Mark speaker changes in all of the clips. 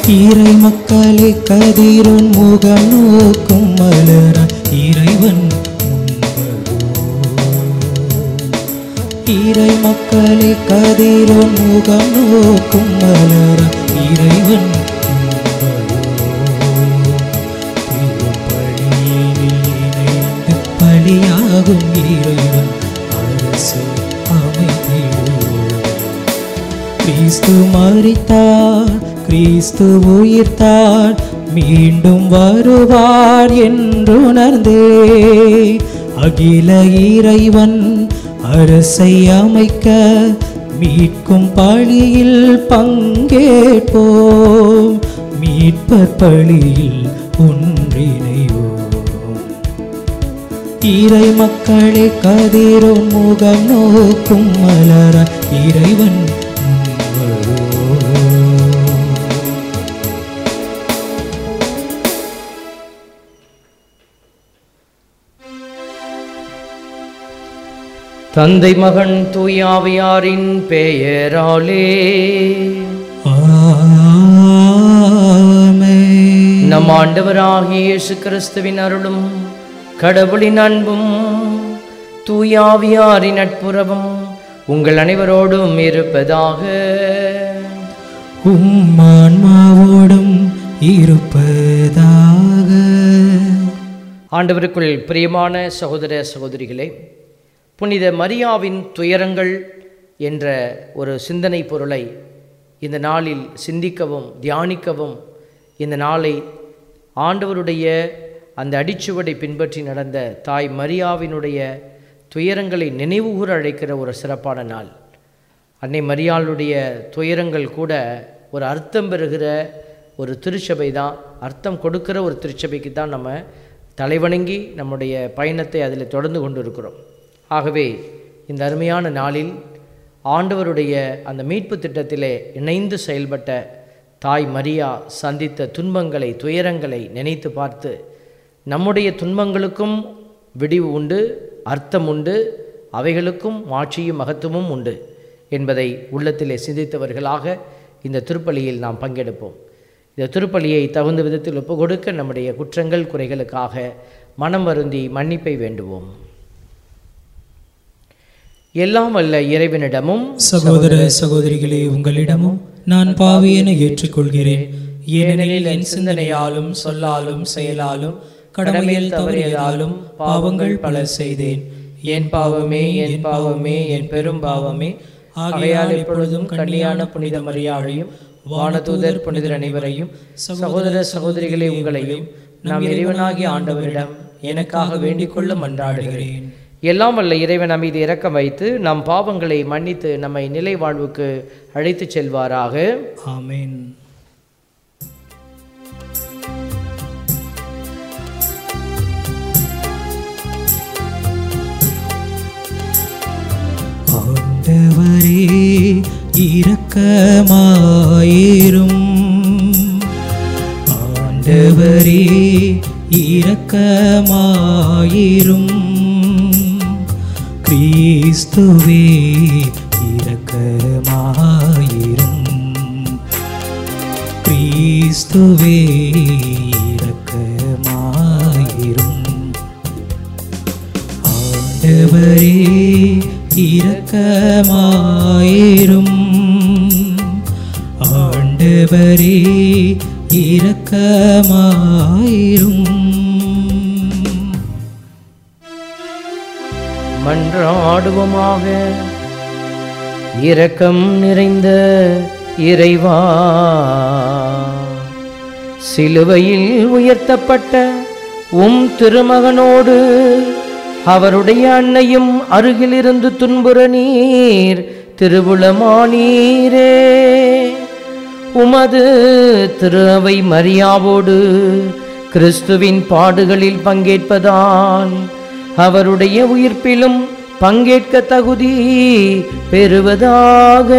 Speaker 1: இறை மக்களை கதிரோன் முகம் நோக்கும் மலர இறைவன் இறை மக்களை கதிரோன் முகம் நோக்கும் மலர இறைவன் இணைந்து பலியாகும் இறைவன் அரசு அமைதிடுவோம் கிறிஸ்து மரித்தார் கிறிஸ்து உயிர்த்தார் மீண்டும் வருவார் என்றுணர்ந்தே அகில இறைவன் அரசை அமைக்க மீட்கும் பழியில் பங்கேற்போம் மீட்பர் பழியில் ஒன்றிணைவோம் இறை மக்களே கதிரோன் முகம் நோக்கும் மலர இறைவன் வருவோம்.
Speaker 2: தந்தை மகன் தூயாவியாரின் பெயராலே
Speaker 1: ஆமென்.
Speaker 2: நம் ஆண்டவராகிய இயேசு கிறிஸ்துவின் அருளும் கடவுளின் அன்பும் தூயாவியாரின் நட்புறவும் உங்கள் அனைவரோடும் இருப்பதாக
Speaker 1: உம் ஆன்மாவோடும் இருப்பதாக
Speaker 2: ஆண்டவருக்குள் பிரியமான சகோதர சகோதரிகளே புனித மரியாவின் துயரங்கள் என்ற ஒரு சிந்தனை பொருளை இந்த நாளில் சிந்திக்கவும் தியானிக்கவும் இந்த நாளை ஆண்டவருடைய அந்த அடிச்சுவடை பின்பற்றி நடந்த தாய் மரியாவினுடைய துயரங்களை நினைவுகூர அழைக்கிற ஒரு சிறப்பான நாள் அன்னை மரியாளுடைய துயரங்கள் கூட ஒரு அர்த்தம் பெறுகிற ஒரு திருச்சபை தான் அர்த்தம் கொடுக்கிற ஒரு திருச்சபைக்கு தான் நம்ம தலைவணங்கி நம்முடைய பயணத்தை அதில் தொடர்ந்து கொண்டு இருக்கிறோம் ஆகவே இந்த அருமையான நாளில் ஆண்டவருடைய அந்த மீட்பு திட்டத்திலே இணைந்து செயல்பட்ட தாய் மரியா சந்தித்த துன்பங்களை துயரங்களை நினைத்து பார்த்து நம்முடைய துன்பங்களுக்கும் விடிவு உண்டு அர்த்தம் உண்டு அவைகளுக்கும் மாட்சியும் மகத்துவமும் உண்டு என்பதை உள்ளத்திலே சிந்தித்தவர்களாக இந்த திருப்பலியில் நாம் பங்கெடுப்போம் இந்த திருப்பலியை தகுந்த விதத்தில் ஒப்பு கொடுக்க நம்முடைய குற்றங்கள் குறைகளுக்காக மனம் வருந்தி மன்னிப்பை வேண்டுவோம் எல்லாம் வல்ல இறைவனிடமும்
Speaker 1: சகோதர சகோதரிகளே உங்களிடமும் நான் பாவியென ஏற்றுக்கொள்கிறேன் ஏனெனில் என் சிந்தனையாலும் சொல்லாலும் செயலாலும் கடமையில் தவறியதாலும் பாவங்கள் பல செய்தேன் என் பாவமே என் பாவமே என் பெரும் பாவமே ஆகையால் இப்பொழுதும் கண்ணியான புனித மரியாதையும் வானதூதர் புனிதர் அனைவரையும் சகோதர சகோதரிகளே உங்களையும் நாம் இறைவனாகிய ஆண்டவரிடம் எனக்காக வேண்டிக் கொள்ள மன்றாடுகிறேன்
Speaker 2: எல்லாம் வல்ல இறைவன் மீது இரக்கம் வைத்து நம் பாவங்களை மன்னித்து நம்மை நிலை வாழ்வுக்கு அழைத்துச் செல்வாராக
Speaker 1: ஆமென் ஆண்டவரே இரக்கமாயிரும் ஆண்டவரே இரக்கமாயிரும் கிறிஸ்துவே இரக்கமாயிரும் கிறிஸ்துவே இரக்கமாயிரும் ஆண்டவரே இரக்கமாயிரும் ஆண்டவரே இரக்கமாயிரும்
Speaker 2: மன்றாடுவோமாக இரக்கம் நிறைந்த இறைவா சிலுவையில் உயர்த்தப்பட்ட உம் திருமகனோடு அவருடைய அன்னையும் அருகிலிருந்து துன்புற நீர் திருவுளமானீரே உமது திரு அவை மரியாவோடு கிறிஸ்துவின் பாடுகளில் பங்கேற்பதால் அவருடைய உயிர்ப்பிலும் பங்கேற்க தகுதி பெறுவதாக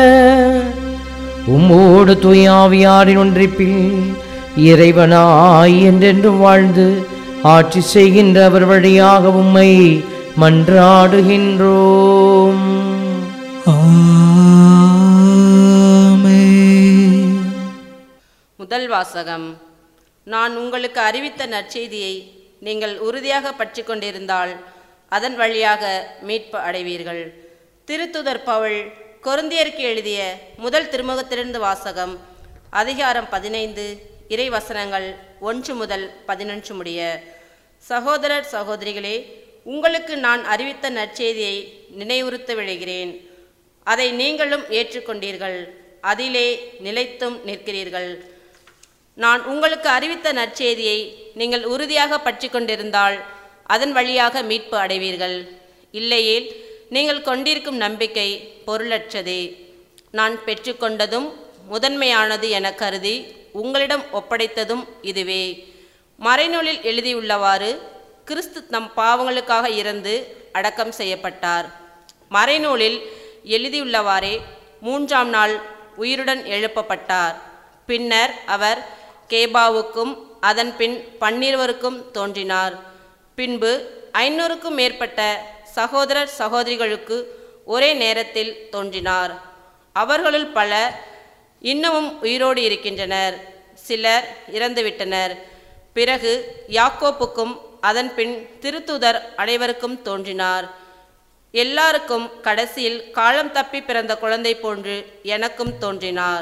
Speaker 2: உம்மோடு தூயாவியாரின் ஒன்றிப்பில் இறைவனாய் என்றென்றும் வாழ்ந்து ஆட்சி செய்கின்ற அவர் வழியாக உம்மை மன்றாடுகின்றோம்
Speaker 1: ஆமென்
Speaker 3: முதல் வாசகம் நான் உங்களுக்கு அறிவித்த நற்செய்தியை நீங்கள் உறுதியாக பற்றி கொண்டிருந்தால் அதன் வழியாக மீட்பு அடைவீர்கள் திருத்துதர் பவுல் கொருந்தியருக்கு எழுதிய முதல் திருமுகத்திலிருந்து வாசகம் அதிகாரம் பதினைந்து இறை வசனங்கள் ஒன்று முதல் பதினொன்று முடிய சகோதரர் சகோதரிகளே உங்களுக்கு நான் அறிவித்த நற்செய்தியை நினைவுறுத்த விழைகிறேன் அதை நீங்களும் ஏற்றுக்கொண்டீர்கள் அதிலே நிலைத்தும் நிற்கிறீர்கள் நான் உங்களுக்கு அறிவித்த நற்செய்தியை நீங்கள் உறுதியாக பற்றி கொண்டிருந்தால் அதன் வழியாக மீட்பு அடைவீர்கள் இல்லையேல் நீங்கள் கொண்டிருக்கும் நம்பிக்கை பொருளற்றதே நான் பெற்றுக்கொண்டதும் முதன்மையானது என கருதி உங்களிடம் ஒப்படைத்ததும் இதுவே மறைநூலில் எழுதியுள்ளவாறு கிறிஸ்து தம் பாவங்களுக்காக இறந்து அடக்கம் செய்யப்பட்டார் மறைநூலில் எழுதியுள்ளவாறே மூன்றாம் நாள் உயிருடன் எழுப்பப்பட்டார் பின்னர் அவர் கேபாவுக்கும் அதன் பின் பன்னிருவருக்கும் தோன்றினார் பின்பு ஐநூறுக்கும் மேற்பட்ட சகோதரர் சகோதரிகளுக்கு ஒரே நேரத்தில் தோன்றினார் அவர்களுள் பலர் இன்னமும் உயிரோடு இருக்கின்றனர் சிலர் இறந்துவிட்டனர் பிறகு யாக்கோப்புக்கும் அதன் பின் திருத்துதர் அனைவருக்கும் தோன்றினார் எல்லாருக்கும் கடைசியில் காலம் தப்பி பிறந்த குழந்தை போன்று எனக்கும் தோன்றினார்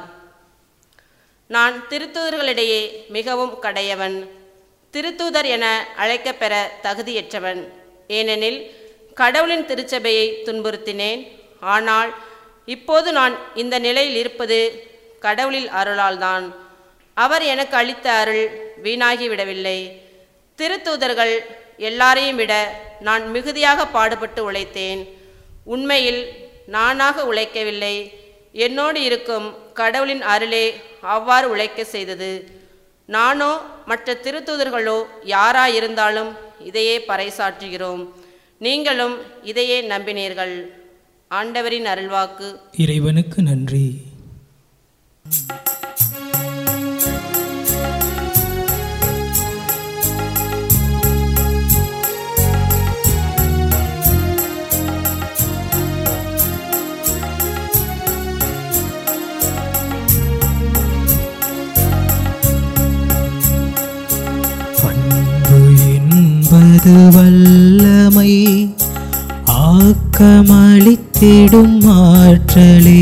Speaker 3: நான் திருத்தூதர்களிடையே மிகவும் கடையவன் திருத்தூதர் என அழைக்கப்பெற தகுதியற்றவன் ஏனெனில் கடவுளின் திருச்சபையை துன்புறுத்தினேன் ஆனால் இப்போது நான் இந்த நிலையில் இருப்பது கடவுளில் அருளால்தான் அவர் எனக்கு அளித்த அருள் வீணாகிவிடவில்லை திருத்தூதர்கள் எல்லாரையும் விட நான் மிகுதியாக பாடுபட்டு உழைத்தேன் உண்மையில் நானாக உழைக்கவில்லை என்னோடு இருக்கும் கடவுளின் அருளே அவ்வாறு உழைக்க செய்தது நானோ மற்ற திருத்தூதர்களோ யாராயிருந்தாலும் இதையே பறைசாற்றுகிறோம் நீங்களும் இதையே நம்பினீர்கள் ஆண்டவரின் அருள்வாக்கு
Speaker 1: இறைவனுக்கு நன்றி அன்பு என்பது வல்லமை ஆக்கமளித்திடும் ஆற்றலே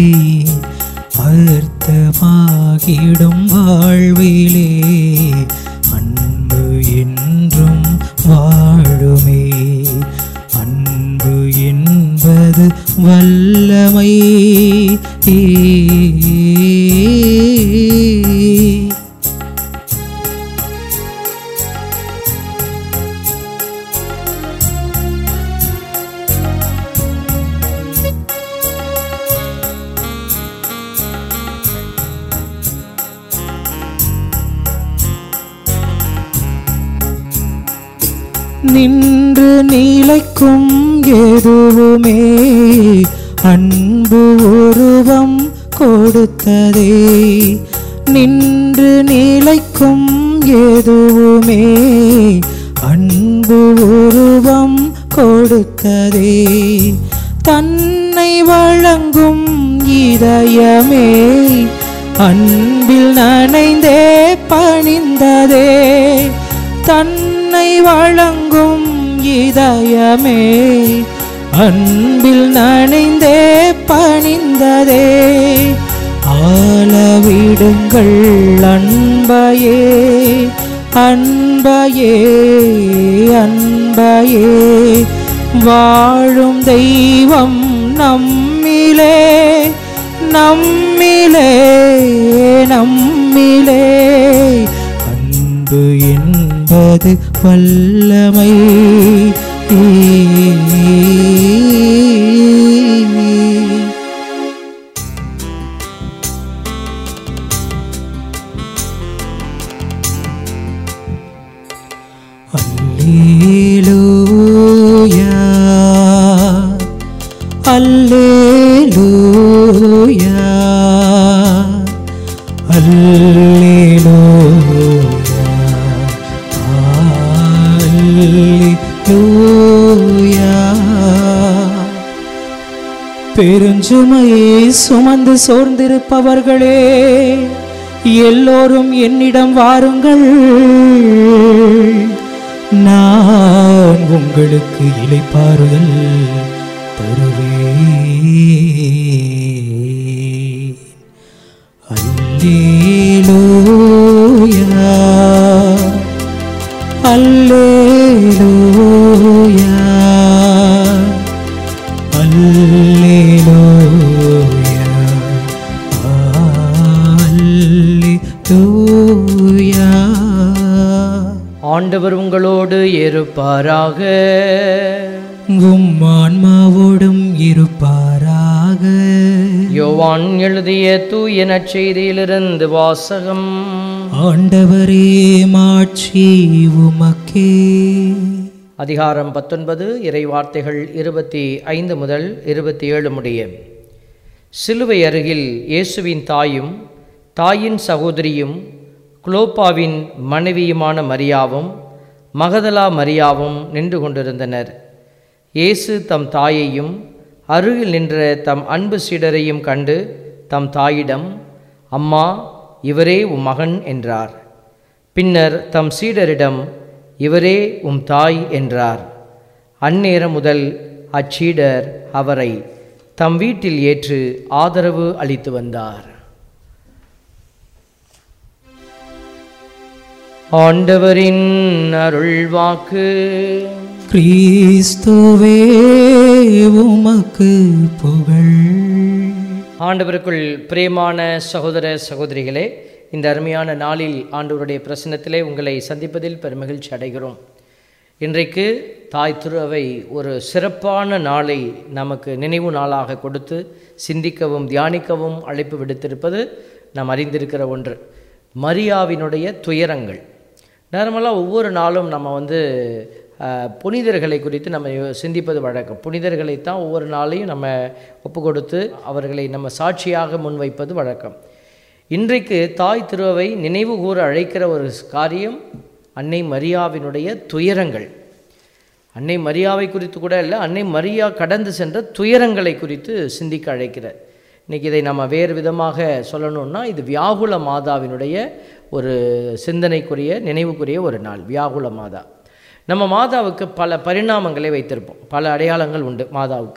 Speaker 1: அர்த்தமாகிடும் வாழ்விலே அன்பு என்றும் வாழுமே அன்பு என்பது வல்லமை நின்று நிலைக்கும் எதுவுமே அன்பு உருவம் கொடுத்ததே நின்று நிலைக்கும் எதுவுமே அன்பு உருவம் கொடுத்ததே தன்னை வழங்கும் இதயமே அன்பில் நனைந்தே பணிந்ததே தன்னை வழங்கும் இதயமே அன்பில் நனைந்தே பணிந்ததே ஆளவிடுங்கள் அன்பையே அன்பையே அன்பையே வாழும் தெய்வம் நம்மிலே நம்மிலே நம்மிலே அன்பு என்பது வல்லமை அல்லேலூயா அல்லேலூயா அல்லேலூயா அல்லேலூயா பெருஞ்சுமையை சுமந்து சோர்ந்திருப்பவர்களே எல்லோரும் என்னிடம் வாருங்கள் நான் உங்களுக்கு இளைப்பாறுதல் தருவேன் அல்லேலூயா அல்லேலூயா அல்லேலூயா அல்லேலூயா
Speaker 2: ஆண்டவர் உங்களோடு இருப்பாராக
Speaker 1: உம் ஆன்மாவோடும் இருப்பாராக
Speaker 2: யோவான் எழுதிய தூய நற்செய்தியிலிருந்து வாசகம்
Speaker 1: ஆண்டவரே மாட்சி உமக்கே
Speaker 2: அதிகாரம் பத்தொன்பது இறை வார்த்தைகள் இருபத்தி ஐந்து முதல் இருபத்தி ஏழு முடிய சிலுவை அருகில் இயேசுவின் தாயும் தாயின் சகோதரியும் குளோப்பாவின் மனைவியுமான மரியாவும் மகதலா மரியாவும் நின்று கொண்டிருந்தனர் இயேசு தம் தாயையும் அருகில் நின்ற தம் அன்பு சீடரையும் கண்டு தம் தாயிடம் அம்மா இவரே உம் மகன் என்றார் பின்னர் தம் சீடரிடம் இவரே உம் தாய் என்றார் அந்நேரம் முதல் அச்சீடர் அவரை தம் வீட்டில் ஏற்று ஆதரவு அளித்து வந்தார் ஆண்டவரின் அருள்வாக்கு
Speaker 1: கிறிஸ்துவே உமக்கு புகழ்
Speaker 2: ஆண்டவருக்குள் பிரியமான சகோதர சகோதரிகளே இந்த அருமையான நாளில் ஆண்டவருடைய பிரசன்னத்திலே உங்களை சந்திப்பதில் பெருமகிழ்ச்சி அடைகிறோம் இன்றைக்கு தாய் திருவை ஒரு சிறப்பான நாளை நமக்கு நினைவு நாளாக கொடுத்து சிந்திக்கவும் தியானிக்கவும் அழைப்பு விடுத்திருப்பது நாம் அறிந்திருக்கிற ஒன்று மரியாவினுடைய துயரங்கள் நார்மலாக ஒவ்வொரு நாளும் நம்ம வந்து அஹ், புனிதர்களை குறித்து நம்ம யோ- சிந்திப்பது வழக்கம் புனிதர்களை தான் ஒவ்வொரு நாளையும் நம்ம ஒப்பு கொடுத்து அவர்களை நம்ம சாட்சியாக முன்வைப்பது வழக்கம் இன்றைக்கு தாய் திருவை நினைவு கூற அழைக்கிற ஒரு காரியம் அன்னை மரியாவினுடைய துயரங்கள் அன்னை மரியாவை குறித்து கூட இல்லை அன்னை மரியா கடந்து சென்ற துயரங்களை குறித்து சிந்திக்க அழைக்கிறார் இன்னைக்கு இதை நம்ம வேறு விதமாக சொல்லணும்னா இது வியாகுல மாதாவினுடைய ஒரு சிந்தனைக்குரிய நினைவுக்குரிய ஒரு நாள் வியாகுல மாதா நம்ம மாதாவுக்கு பல பரிணாமங்களை வைத்திருப்போம் பல அடையாளங்கள் உண்டு மாதாவுக்கு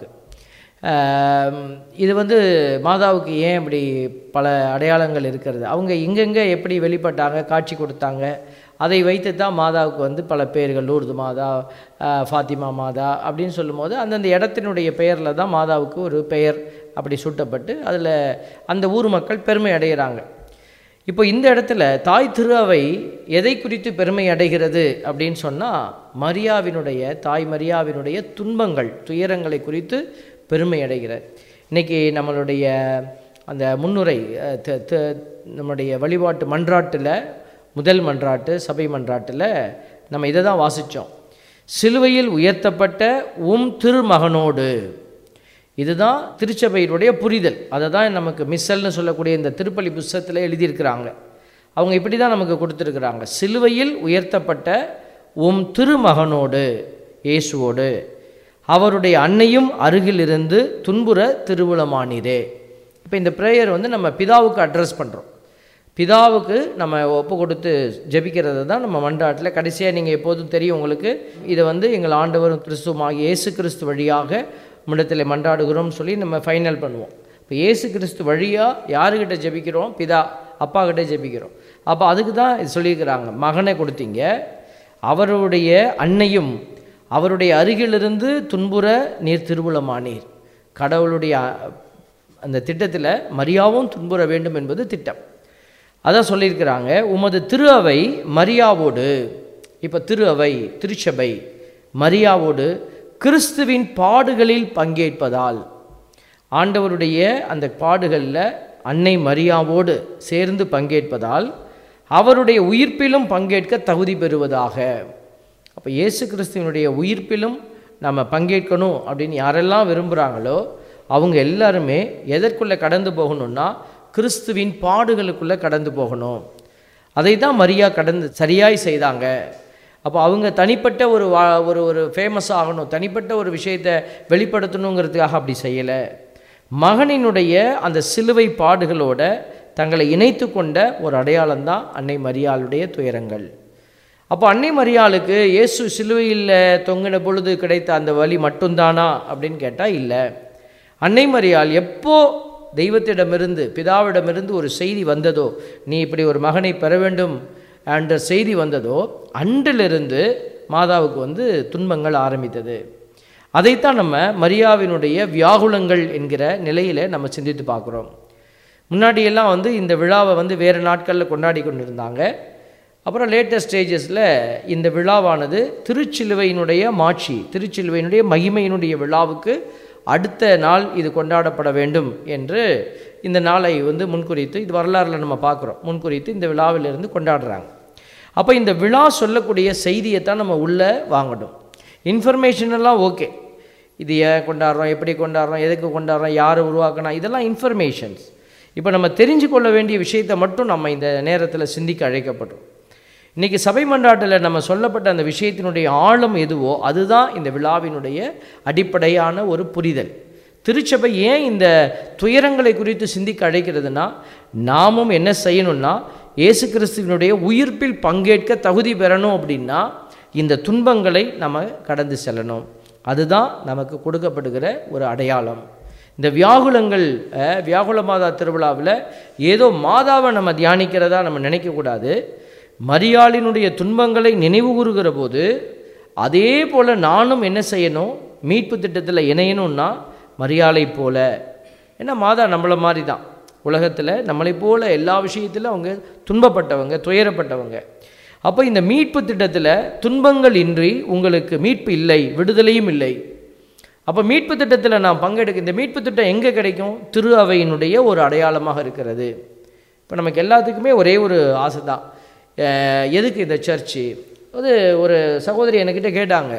Speaker 2: ஆம், இது வந்து மாதாவுக்கு ஏன் இப்படி பல அடையாளங்கள் இருக்கிறது அவங்க எங்கெங்கே எப்படி வெளிப்பட்டாங்க காட்சி கொடுத்தாங்க அதை வைத்து தான் மாதாவுக்கு வந்து பல பெயர்கள் லூர்து மாதா ஆ, ஃபாத்திமா மாதா அப்படின்னு சொல்லும்போது அந்தந்த இடத்தினுடைய பெயரில் தான் மாதாவுக்கு ஒரு பெயர் அப்படி சூட்டப்பட்டு அதில் அந்த ஊர் மக்கள் பெருமை அடைகிறாங்க இப்போ இந்த இடத்துல தாய் திருஅவை எதை குறித்து பெருமை அடைகிறது அப்படின்னு சொன்னால் மரியாவினுடைய தாய் மரியாவினுடைய துன்பங்கள் துயரங்களை குறித்து பெருமை அடைகிறார் இன்னைக்கு நம்மளுடைய அந்த முன்னுரை அஹ், த- த- நம்முடைய வழிபாட்டு மன்றாட்டில் முதல் மன்றாட்டு சபை மன்றாட்டில் நம்ம இதை தான் வாசித்தோம் சிலுவையில் உயர்த்தப்பட்ட உம் திருமகனோடு இதுதான் திருச்சபையினுடைய புரிதல் அதை தான் நமக்கு மிஸ்ஸல்னு சொல்லக்கூடிய இந்த திருப்பலி புஸ்தகத்தில் எழுதியிருக்கிறாங்க அவங்க இப்படி தான் நமக்கு கொடுத்துருக்குறாங்க சிலுவையில் உயர்த்தப்பட்ட உம் திருமகனோடு இயேசுவோடு அவருடைய அன்னையும் அருகிலிருந்து துன்புற திருவுளமானீரே இப்போ இந்த ப்ரேயர் வந்து நம்ம பிதாவுக்கு அட்ரஸ் பண்ணுறோம் பிதாவுக்கு நம்ம ஒப்பு கொடுத்து ஜெபிக்கிறது தான் நம்ம மன்றாட்டில் கடைசியாக நீங்கள் எப்போதும் தெரியும் உங்களுக்கு இதை வந்து எங்கள் ஆண்டவரும் கிறிஸ்துவாகிய இயேசு கிறிஸ்து வழியாக உம்மிடத்தில் மன்றாடுகிறோம்னு சொல்லி நம்ம ஃபைனல் பண்ணுவோம் இப்போ இயேசு கிறிஸ்து வழியாக யாருக்கிட்ட ஜெபிக்கிறோம் பிதா அப்பா கிட்ட ஜெபிக்கிறோம் அப்போ அதுக்கு தான் இது சொல்லியிருக்கிறாங்க மகனை கொடுத்தீங்க அவருடைய அன்னையும் அவருடைய அருகிலிருந்து துன்புற நீர் திருவுளமானீர் கடவுளுடைய அ- அந்த திட்டத்தில் மரியாவும் துன்புற வேண்டும் என்பது திட்டம் அதான் சொல்லியிருக்கிறாங்க உமது திரு அவை மரியாவோடு இப்போ திரு அவை திருச்சபை மரியாவோடு கிறிஸ்துவின் பாடுகளில் பங்கேற்பதால் ஆண்டவருடைய அந்த பாடுகளில் அன்னை மரியாவோடு சேர்ந்து பங்கேற்பதால் அவருடைய உயிர்ப்பிலும் பங்கேற்க தகுதி பெறுவதாக அப்போ இயேசு கிறிஸ்துவனுடைய உயிர்ப்பிலும் நம்ம பங்கேற்கணும் அப்படின்னு யாரெல்லாம் விரும்புகிறாங்களோ அவங்க எல்லாருமே எதற்குள்ளே கடந்து போகணும்னா கிறிஸ்துவின் பாடுகளுக்குள்ளே கடந்து போகணும் அதை தான் மரியா கடந்து சரியாய் செய்தாங்க அப்போ அவங்க தனிப்பட்ட ஒரு வா ஒரு ஒரு ஃபேமஸ் ஆகணும் தனிப்பட்ட ஒரு விஷயத்தை வெளிப்படுத்தணுங்கிறதுக்காக அப்படி செய்யலை மகனினுடைய அந்த சிலுவை பாடுகளோட தங்களை இணைத்து கொண்ட ஒரு அடையாளம்தான் அன்னை மரியாளுடைய துயரங்கள் அப்போ அன்னை மரியாளுக்கு இயேசு சிலுவையில் தொங்கின பொழுது கிடைத்த அந்த வழி மட்டும்தானா அப்படின்னு கேட்டால் இல்லை அன்னை மரியாள் எப்போ தெய்வத்திடமிருந்து பிதாவிடமிருந்து ஒரு செய்தி வந்ததோ நீ இப்படி ஒரு மகனை பெற வேண்டும் என்ற செய்தி வந்ததோ அன்றிலிருந்து மாதாவுக்கு வந்து துன்பங்கள் ஆரம்பித்தது அதைத்தான் நம்ம மரியாவினுடைய வியாகுலங்கள் என்கிற நிலையில் நம்ம சிந்தித்து பார்க்குறோம் முன்னாடியெல்லாம் வந்து இந்த விழாவை வந்து வேறு நாட்களில் கொண்டாடி கொண்டிருந்தாங்க அப்புறம் லேட்டஸ்ட் ஸ்டேஜஸில் இந்த விழாவானது திருச்சிலுவையினுடைய மாட்சி திருச்சிலுவையினுடைய மகிமையினுடைய விழாவுக்கு அடுத்த நாள் இது கொண்டாடப்பட வேண்டும் என்று இந்த நாளை வந்து முன்குறித்து இது வரலாறுல நம்ம பார்க்குறோம் முன்குறித்து இந்த விழாவிலிருந்து கொண்டாடுறாங்க அப்போ இந்த விழா சொல்லக்கூடிய செய்தியை தான் நம்ம உள்ளே வாங்கணும் இன்ஃபர்மேஷன் எல்லாம் ஓகே இது ஏன் கொண்டாடுறோம் எப்படி கொண்டாடுறோம் எதுக்கு கொண்டாடுறோம் யார் உருவாக்கினா இதெல்லாம் இன்ஃபர்மேஷன்ஸ் இப்போ நம்ம தெரிஞ்சு கொள்ள வேண்டிய விஷயத்தை மட்டும் நம்ம இந்த நேரத்தில் சிந்திக்க அழைக்கப்பட்டோம் இன்றைக்கி சபை மன்றாட்டில் நம்ம சொல்லப்பட்ட அந்த விஷயத்தினுடைய ஆழம் எதுவோ அதுதான் இந்த விழாவினுடைய அடிப்படையான ஒரு புரிதல் திருச்சபை ஏன் இந்த துயரங்களை குறித்து சிந்திக்க அழைக்கிறதுனா நாமும் என்ன செய்யணும்னா இயேசு கிறிஸ்துவினுடைய உயிர்ப்பில் பங்கேற்க தகுதி பெறணும் அப்படின்னா இந்த துன்பங்களை நம்ம கடந்து செல்லணும் அதுதான் நமக்கு கொடுக்கப்படுகிற ஒரு அடையாளம் இந்த வியாகுலங்கள் அஹ், வியாகுல மாதா திருவிழாவில் ஏதோ மாதாவை நம்ம தியானிக்கிறதா நம்ம நினைக்கக்கூடாது மரியாளினுடைய துன்பங்களை நினைவு கூறுகிற போது அதே போல் நானும் என்ன செய்யணும் மீட்பு திட்டத்தில் இணையணும்னா மரியாளை போல ஏன்னா மாதா நம்மளை மாதிரி தான் உலகத்தில் நம்மளை போல எல்லா விஷயத்திலும் அவங்க துன்பப்பட்டவங்க துயரப்பட்டவங்க அப்போ இந்த மீட்பு திட்டத்தில் துன்பங்கள் இன்றி உங்களுக்கு மீட்பு இல்லை விடுதலையும் இல்லை அப்போ மீட்பு திட்டத்தில் நான் பங்கெடுக்க இந்த மீட்பு திட்டம் எங்கே கிடைக்கும் திரு அவையினுடைய ஒரு அடையாளமாக இருக்கிறது இப்போ நமக்கு எல்லாத்துக்குமே ஒரே ஒரு ஆசை தான் அஹ் எதுக்கு இந்த சர்ச்சு அது ஒரு சகோதரி என்கிட்ட கேட்டாங்க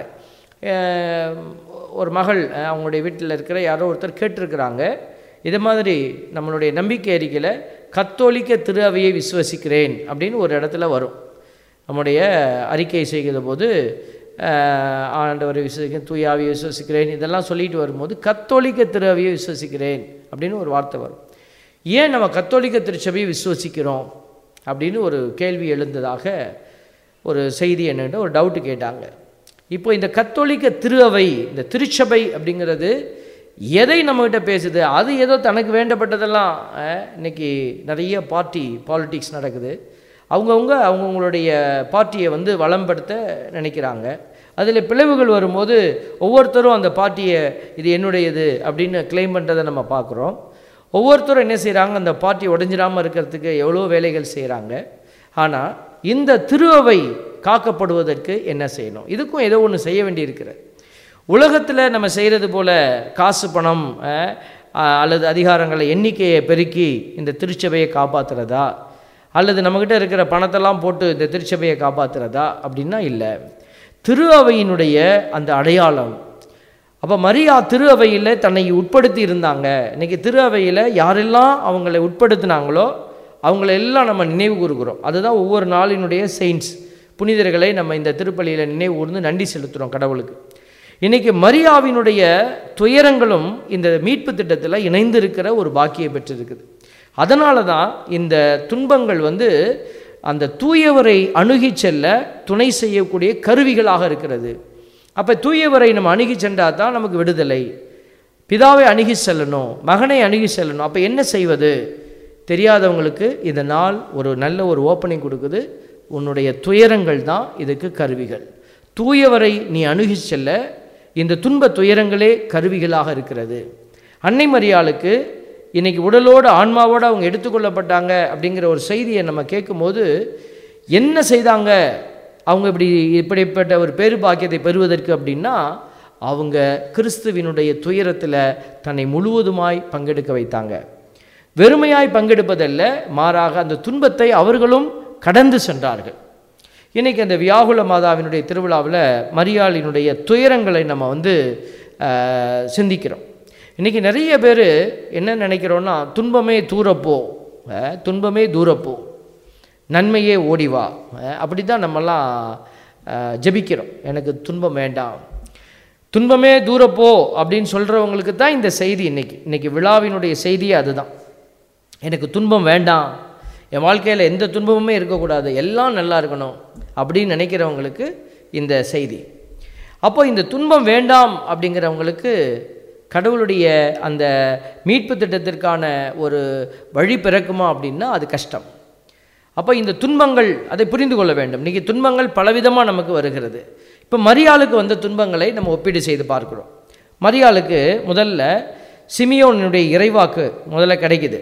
Speaker 2: அஹ் ஒரு மகள் அஹ் அவங்களுடைய வீட்டில் இருக்கிற யாரோ ஒருத்தர் கேட்டிருக்கிறாங்க இது மாதிரி நம்மளுடைய நம்பிக்கை அறிக்கையில் கத்தோலிக்க திரு அவையை விசுவசிக்கிறேன் அப்படின்னு ஒரு இடத்துல வரும் நம்முடைய அறிக்கை செய்கிற போது அஹ், ஆண்டவரை விசுவசிக்கிறேன் தூயாவியை விசுவசிக்கிறேன் இதெல்லாம் சொல்லிட்டு வரும்போது கத்தோலிக்க திருவையை விசுவசிக்கிறேன் அப்படின்னு ஒரு வார்த்தை வரும் ஏன் நம்ம கத்தோலிக்க திருச்சபையை விசுவசிக்கிறோம் அப்படின்னு ஒரு கேள்வி எழுந்ததாக ஒரு செய்தி என்னென்ன ஒரு டவுட்டு கேட்டாங்க இப்போ இந்த கத்தோலிக்க திரு அவை இந்த திருச்சபை அப்படிங்கிறது எதை நம்மகிட்ட பேசுது அது ஏதோ தனக்கு வேண்டப்பட்டதெல்லாம் அஹ், இன்னைக்கு நிறைய பார்ட்டி பாலிடிக்ஸ் நடக்குது அவங்கவுங்க அவங்கவுங்களுடைய பார்ட்டியை வந்து வளம்படுத்த நினைக்கிறாங்க அதில் பிளவுகள் வரும்போது ஒவ்வொருத்தரும் அந்த பார்ட்டியை இது என்னுடையது அப்படின்னு கிளைம் பண்ணுறதை நம்ம பார்க்குறோம் ஒவ்வொருத்தரும் என்ன செய்கிறாங்க அந்த பார்ட்டி உடஞ்சிடாமல் இருக்கிறதுக்கு எவ்வளோ வேலைகள் செய்கிறாங்க ஆனால் இந்த திருவை காக்கப்படுவதற்கு என்ன செய்யணும் இதுக்கும் ஏதோ ஒன்று செய்ய வேண்டியிருக்கிறது உலகத்தில் நம்ம செய்கிறது போல காசு பணம் அஹ், அஹ், அல்லது அதிகாரங்களை எண்ணிக்கையை பெருக்கி இந்த திருச்சபையை காப்பாற்றுறதா அல்லது நம்மக்கிட்ட இருக்கிற பணத்தெல்லாம் போட்டு இந்த திருச்சபையை காப்பாற்றுறதா அப்படின்னா இல்லை திரு அவையினுடைய அந்த அடையாளம் அப்போ மரியா திரு அவையில் தன்னை உட்படுத்தி இருந்தாங்க இன்னைக்கு திரு அவையில் யாரெல்லாம் அவங்களை உட்படுத்தினாங்களோ அவங்கள எல்லாம் நம்ம நினைவு கூறுகிறோம் அதுதான் ஒவ்வொரு நாளினுடைய செயின்ஸ் புனிதர்களை நம்ம இந்த திருப்பலியில் நினைவு கூர்ந்து நன்றி செலுத்துகிறோம் கடவுளுக்கு இன்னைக்கு மரியாவினுடைய துயரங்களும் இந்த மீட்பு திட்டத்தில் இணைந்திருக்கிற ஒரு பாக்கியை பெற்றிருக்குது அதனால தான் இந்த துன்பங்கள் வந்து அந்த தூயவரை அணுகிச் செல்ல துணை செய்யக்கூடிய கருவிகளாக இருக்கிறது அப்போ தூயவரை நம்ம அணுகி சென்றால் தான் நமக்கு விடுதலை பிதாவை அணுகி செல்லணும் மகனை அணுகி செல்லணும் அப்போ என்ன செய்வது தெரியாதவங்களுக்கு இந்த நாள் ஒரு நல்ல ஒரு ஓப்பனிங் கொடுக்குது உன்னுடைய துயரங்கள் தான் இதுக்கு கருவிகள் தூயவரை நீ அணுகி செல்ல இந்த துன்ப துயரங்களே கருவிகளாக இருக்கிறது அன்னை மரியாளுக்கு இன்னைக்கு உடலோடு ஆன்மாவோடு அவங்க எடுத்துக்கொள்ளப்பட்டாங்க அப்படிங்கிற ஒரு செய்தியை நம்ம கேட்கும்போது என்ன செய்தாங்க அவங்க இப்படி இப்படிப்பட்ட ஒரு பேரு பாக்கியத்தை பெறுவதற்கு அப்படின்னா அவங்க கிறிஸ்துவினுடைய துயரத்தில் தன்னை முழுவதுமாய் பங்கெடுக்க வைத்தாங்க வெறுமையாய் பங்கெடுப்பதல்ல மாறாக அந்த துன்பத்தை அவர்களும் கடந்து சென்றார்கள் இன்னைக்கு அந்த வியாகுல மாதாவினுடைய திருவிழாவில் மரியாளினுடைய துயரங்களை நம்ம வந்து ஆஹ், சிந்திக்கிறோம் இன்றைக்கி நிறைய பேர் என்ன நினைக்கிறோன்னா துன்பமே தூரப்போ அஹ், துன்பமே தூரப்போ நன்மையே ஓடிவா அப்படி தான் நம்மலாம் அஹ், ஜெபிக்கிறோம் எனக்கு துன்பம் வேண்டாம் துன்பமே தூரப்போ அப்படின்னு சொல்கிறவங்களுக்கு தான் இந்த செய்தி இன்னைக்கு இன்னைக்கு விழாவினுடைய செய்தியே அதுதான் எனக்கு துன்பம் வேண்டாம் என் வாழ்க்கையில் எந்த துன்பமுமே இருக்கக்கூடாது எல்லாம் நல்லா இருக்கணும் அப்படின்னு நினைக்கிறவங்களுக்கு இந்த செய்தி அப்போ இந்த துன்பம் வேண்டாம் அப்படிங்கிறவங்களுக்கு கடவுளுடைய அந்த மீட்பு திட்டத்திற்கான ஒரு வழி பிறக்குமா அப்படின்னா அது கஷ்டம் அப்போ இந்த துன்பங்கள் அதை புரிந்து கொள்ள வேண்டும் இன்றைக்கி துன்பங்கள் பலவிதமாக நமக்கு வருகிறது இப்போ மரியாளுக்கு வந்த துன்பங்களை நம்ம ஒப்பீடு செய்து பார்க்கிறோம் மரியாளுக்கு முதல்ல சிமியோனுடைய இறைவாக்கு முதல்ல கிடைக்குது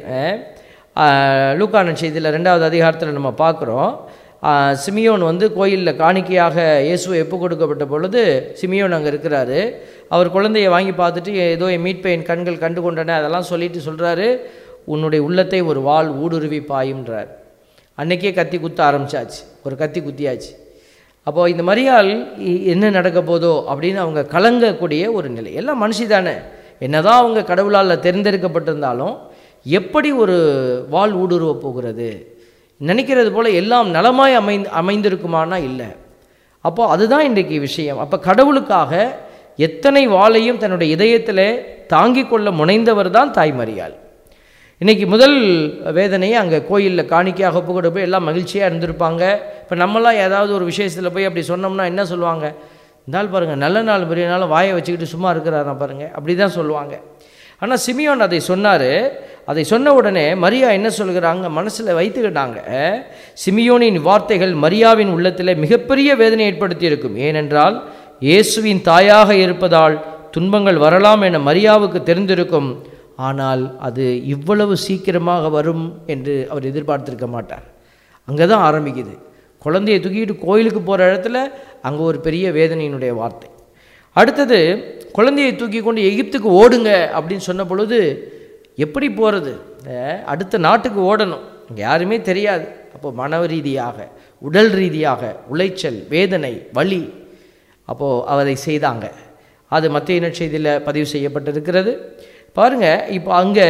Speaker 2: அஹ், லூக்கான செய்தியில் ரெண்டாவது அதிகாரத்தில் நம்ம பார்க்குறோம் அஹ், சிமியோன் வந்து கோயிலில் காணிக்கையாக இயேசுவை எப்போ கொடுக்கப்பட்ட பொழுது சிமியோன் அங்கே இருக்கிறாரு அவர் குழந்தையை வாங்கி பார்த்துட்டு ஏதோ என் மீட்பை என் கண்கள் கண்டு கொண்டன அதெல்லாம் சொல்லிட்டு சொல்கிறாரு உன்னுடைய உள்ளத்தை ஒரு வாள் ஊடுருவி பாயும்ன்றார் அன்னைக்கே கத்தி குத்த ஆரம்பிச்சாச்சு ஒரு கத்தி குத்தியாச்சு அப்போது இந்த மரியாள் இ- என்ன நடக்க போதோ அப்படின்னு அவங்க கலங்கக்கூடிய ஒரு நிலை எல்லாம் மனுஷி தானே என்னதான் அவங்க கடவுளால் தேர்ந்தெடுக்கப்பட்டிருந்தாலும் எப்படி ஒரு வாள் ஊடுருவ போகிறது நினைக்கிறது போல் எல்லாம் நலமாய் அமைந்து அமைந்திருக்குமானா இல்லை அப்போ அதுதான் இன்றைக்கு விஷயம் அப்போ கடவுளுக்காக எத்தனை வாளையும் தன்னுடைய இதயத்தில் தாங்கிக் கொள்ள முனைந்தவர் தான் தாய்மறியாள் இன்னைக்கு முதல் வேதனையை அங்கே கோயிலில் காணிக்கையாக ஒப்பு கொண்டு போய் எல்லாம் மகிழ்ச்சியாக இருந்திருப்பாங்க இப்போ நம்மலாம் ஏதாவது ஒரு விசேஷத்தில் போய் அப்படி சொன்னோம்னா என்ன சொல்லுவாங்க இந்தால் பாருங்கள் நல்ல நாள் பெரிய நாள் வாயை வச்சுக்கிட்டு சும்மா இருக்கிறாரா பாருங்கள் அப்படி தான் சொல்லுவாங்க ஆனால் சிமியோன் அதை சொன்னார் அதை சொன்ன உடனே மரியா என்ன சொல்கிறாங்க மனசில் வைத்துக்கிட்டாங்க சிமியோனின் வார்த்தைகள் மரியாவின் உள்ளத்தில் மிகப்பெரிய வேதனை ஏற்படுத்தி இருக்கும் ஏனென்றால் இயேசுவின் தாயாக இருப்பதால் துன்பங்கள் வரலாம் என மரியாவுக்கு தெரிந்திருக்கும் ஆனால் அது இவ்வளவு சீக்கிரமாக வரும் என்று அவர் எதிர்பார்த்திருக்க மாட்டார் அங்கே தான் ஆரம்பிக்குது குழந்தையை தூக்கிட்டு கோயிலுக்கு போகிற இடத்துல அங்கே ஒரு பெரிய வேதனையினுடைய வார்த்தை அடுத்தது குழந்தையை தூக்கி கொண்டு எகிப்துக்கு ஓடுங்க அப்படின்னு சொன்ன பொழுது எப்படி போகிறது அடுத்த நாட்டுக்கு ஓடணும் இங்க யாருமே தெரியாது அப்போ மன ரீதியாக உடல் ரீதியாக உளைச்சல் வேதனை வலி அப்போது அதை செய்தாங்க அது மத்திய நற்செய்தியில் பதிவு செய்யப்பட்டிருக்கிறது பாருங்கள் இப்போ அங்கே